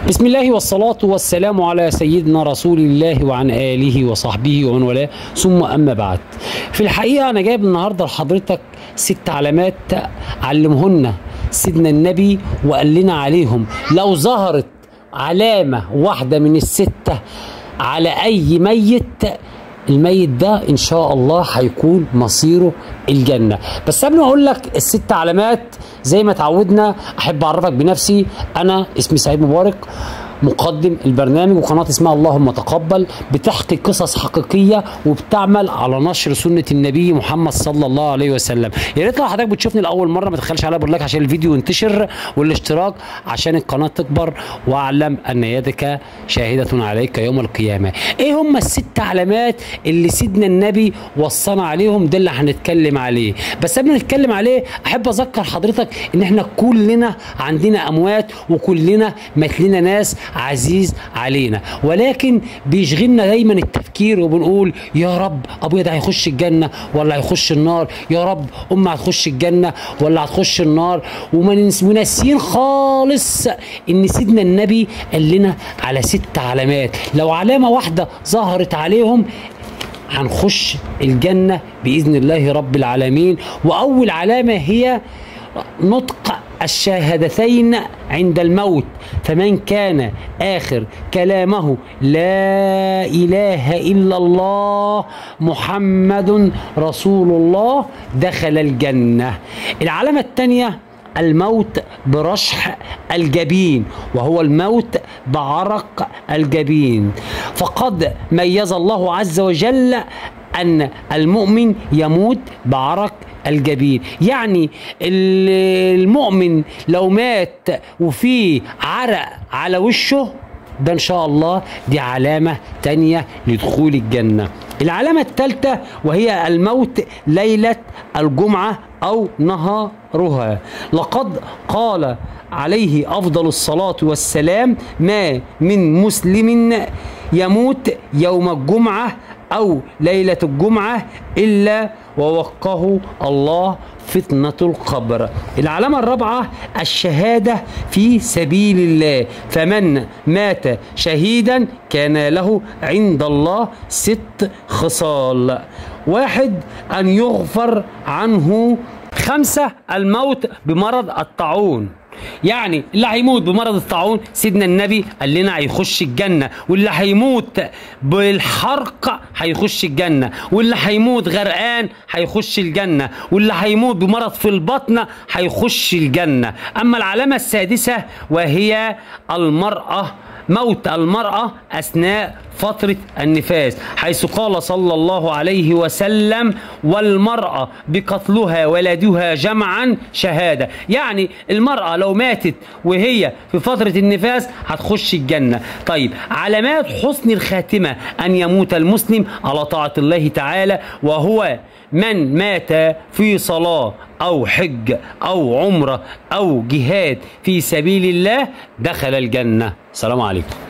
بسم الله والصلاة والسلام على سيدنا رسول الله وعن آله وصحبه ومن والاه ثم أما بعد في الحقيقة أنا جايب النهاردة لحضرتك ست علامات علمهن سيدنا النبي وقال لنا عليهم لو ظهرت علامة واحدة من الستة على أي ميت الميت ده ان شاء الله هيكون مصيره الجنه بس قبل ما اقول لك الست علامات زي ما اتعودنا احب اعرفك بنفسي انا اسمي سعيد مبارك مقدم البرنامج وقناه اسمها اللهم تقبل بتحكي قصص حقيقيه وبتعمل على نشر سنه النبي محمد صلى الله عليه وسلم يا ريت لو حضرتك بتشوفني لاول مره ما تخليش عليها باللايك عشان الفيديو ينتشر والاشتراك عشان القناه تكبر واعلم ان يدك شاهده عليك يوم القيامه ايه هم الست علامات اللي سيدنا النبي وصانا عليهم ده اللي هنتكلم عليه بس قبل ما نتكلم عليه احب اذكر حضرتك ان احنا كلنا عندنا اموات وكلنا مات لنا ناس عزيز علينا ولكن بيشغلنا دايما التفكير وبنقول يا رب ابويا ده هيخش الجنه ولا هيخش النار يا رب امي هتخش الجنه ولا هتخش النار وناسيين خالص ان سيدنا النبي قال لنا على ست علامات لو علامه واحده ظهرت عليهم هنخش الجنة بإذن الله رب العالمين وأول علامة هي نطق الشهادتين عند الموت فمن كان آخر كلامه لا إله إلا الله محمد رسول الله دخل الجنة العلامة الثانية الموت برشح الجبين وهو الموت بعرق الجبين فقد ميز الله عز وجل أن المؤمن يموت بعرق الجبين يعني المؤمن لو مات وفيه عرق على وشه ده ان شاء الله دي علامة تانية لدخول الجنة العلامة الثالثة وهي الموت ليلة الجمعة أو نهارها لقد قال عليه أفضل الصلاة والسلام ما من مسلم يموت يوم الجمعة أو ليلة الجمعة إلا ووقه الله فتنة القبر العلامة الرابعة الشهادة في سبيل الله فمن مات شهيدا كان له عند الله ست خصال واحد أن يغفر عنه خمسة الموت بمرض الطاعون يعني اللي هيموت بمرض الطاعون سيدنا النبي قال لنا هيخش الجنة واللي هيموت بالحرق هيخش الجنة واللي هيموت غرقان هيخش الجنة واللي هيموت بمرض في البطن هيخش الجنة أما العلامة السادسة وهي المرأة موت المرأة أثناء فترة النفاس حيث قال صلى الله عليه وسلم والمرأة بقتلها ولدها جمعا شهادة يعني المرأة لو ماتت وهي في فترة النفاس هتخش الجنة طيب علامات حسن الخاتمة أن يموت المسلم على طاعة الله تعالى وهو من مات في صلاة أو حج أو عمرة أو جهاد في سبيل الله دخل الجنة السلام عليكم